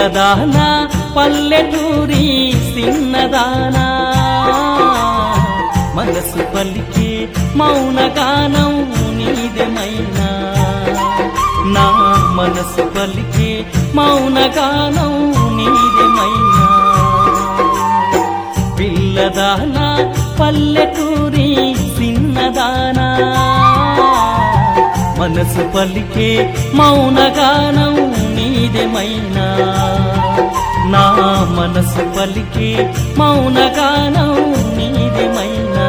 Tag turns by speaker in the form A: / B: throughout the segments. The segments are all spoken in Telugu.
A: పిల్లదానా పల్లెటూరి సిన్నదానా మనసు పలికే మౌనగానం నీదెమైనా నా మనసు పలికే మౌనగానం నీదెమైనా పిల్లదానా పల్లెటూరి సిన్నదానా మనసు పలికే మౌనగానం నీదెమైనా నా మనసు పలికే మౌనగానం నీదెమైనా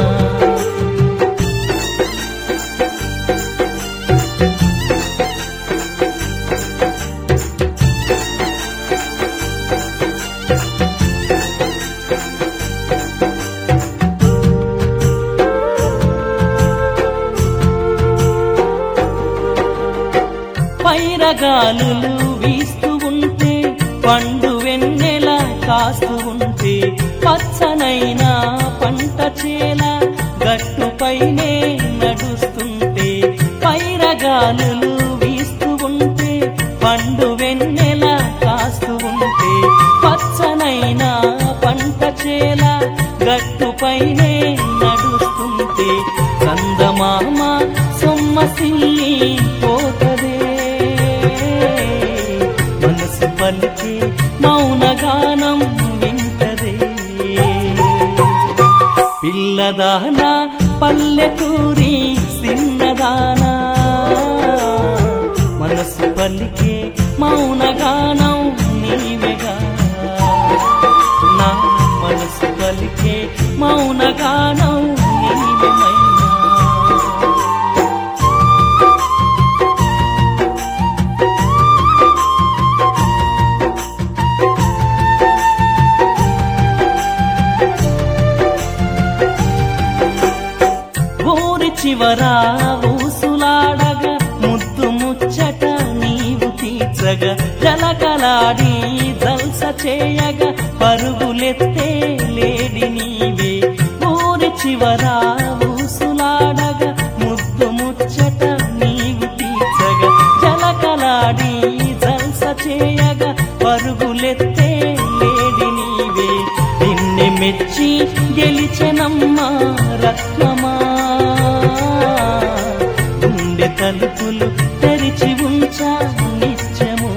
A: పైరగాలులు వీస్తూ ఉంటే పండు వెన్నెల కాస్తూ ఉంటే పచ్చనైన పంట చేల గట్టుపైనే నడుస్తుంటే పైరగాలులు వీస్తూ ఉంటే పండు వెన్నెల కాస్తూ ఉంటే పచ్చనైన పంట చేల గట్టుపైనే నడుస్తుంటే కందమామ సొమ్మసిల్లి పోతదే మనసు పలికే మౌనగానం వింటదే పిల్లదానా పల్లెటూరి సిన్నదానా మనసు పలికే మౌనగానం నీవెగా నా మనసు పలికే మౌనగానం నీవెమైనా ఊరి చివర ఊసులాడగా ముద్దు ముచ్చట నీవు తీర్చగా జలకలాడి జల్స చేయగా పరుగులెత్తే లేడి నీవే ఊరి చివర ఊసులాడగా ముద్దు ముచ్చట నీవు తీర్చగా జలకలాడి జల్స చేయగా పరుగులెత్తే లేడి నీవే నిన్ను మెచ్చి గెలిచెనమ్మా రత్నమా గుండె తలుపులు తెరిచి ఉంచా నిత్యము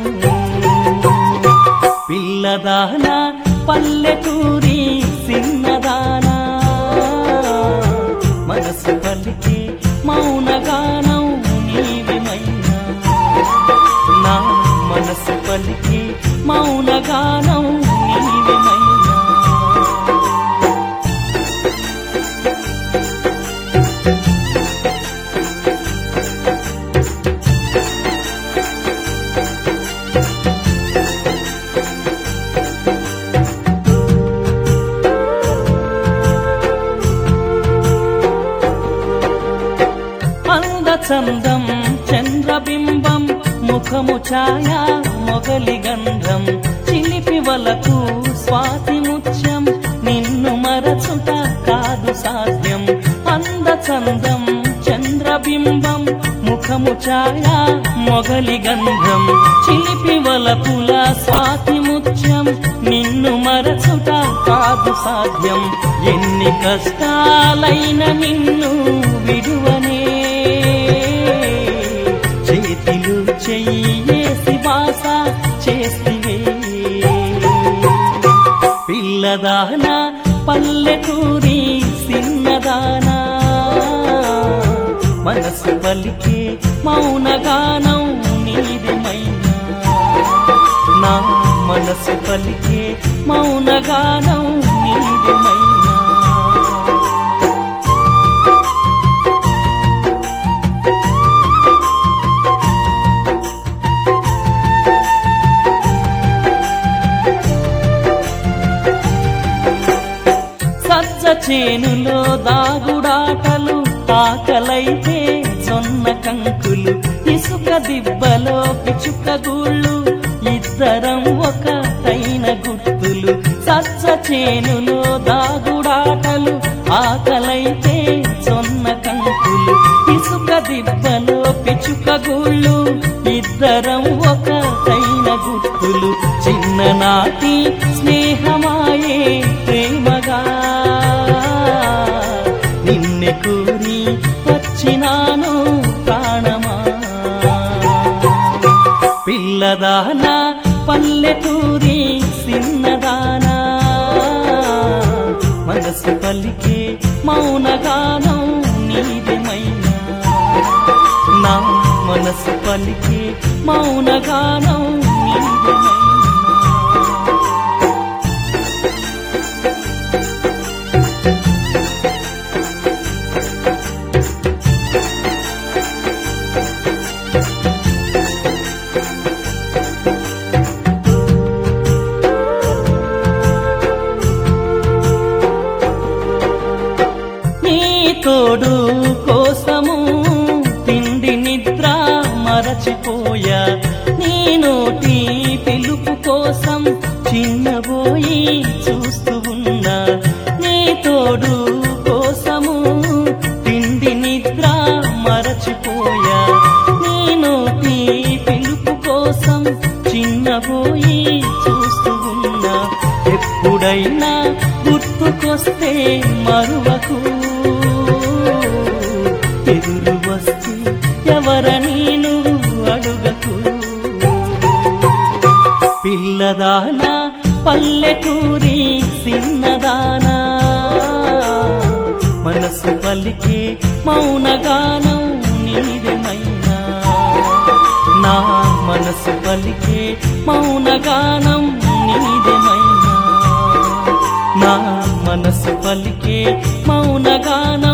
A: పిల్లదానా పల్లెటూరి సిన్నదానా మనసు పలికి మౌనగానం నీవిమైనా నా మనసు పలికి మౌనగానం నీవిమైనా అందచందం చంద్రబింబం ముఖము ఛాయ మొగలి గంధం చిలిపి వలకు స్వాతి ముత్యం నిన్ను మరచుట కాదు సాధ్యం అందచందం చంద్రబింబం ముఖము ఛాయ మొగలి గంధం చిలిపి వలపుల స్వాతి ముత్యం నిన్ను మరచుట కాదు సాధ్యం ఎన్ని కష్టాలైన నిన్ను విడువనే చేతిలు చెయ్యేసి బాస చేస్తివే పిల్లదానా పల్లెటూరి సిన్నదానా మనసు పలికే మౌనగానం నీదిమైనా నా మనసు పలికే మౌనగానం నీదిమైనా సజ్జ చేనులో దాగుడాటలు ఆకలైతే జొన్న కంకులు ఇసుక దిబ్బలో పిచుక గూళ్ళు ఇద్దరం ఒక తైన గుర్తులు సజ్జ చేనులో దాగుడాటలు ఆకలైతే జొన్న కంకులు ఇసుక దిబ్బలో పిచుక గూళ్ళు ఇద్దరం ఒక తైన గుర్తులు చిన్ననాటి స్నేహమాయే ప్రేమగా నిన్నె కూరి వచ్చినాను ప్రాణమా పిల్లదానా పల్లెటూరి సిన్నదానా మనసు పలికే మౌనగానం నీదిమైనా నా మనసు పలికే మౌనగానం నీదిమైనా నీ తోడు కోసము తిండి నిద్ర మరచిపోయా నీ నోటి పిలుపు కోసం చిన్నబోయి చూస్తూ ఉన్నా నీ తోడు కోసము తిండి నిద్ర మరచిపోయా నీ నోటి పిలుపు కోసం చిన్నబోయి చూస్తూ ఉన్నా ఎప్పుడైనా గుర్తుకొస్తే మరువకు ఎదురు వస్తే ఎవరని నువ్వు అడుగకు పిల్లదానా పల్లెటూరి సిన్నదానా మనసు పలికే మౌనగానం నీదేమైనా నా మనసు పలికే మౌనగానం నీదేమైనా నా మనసు పలికే మౌనగానం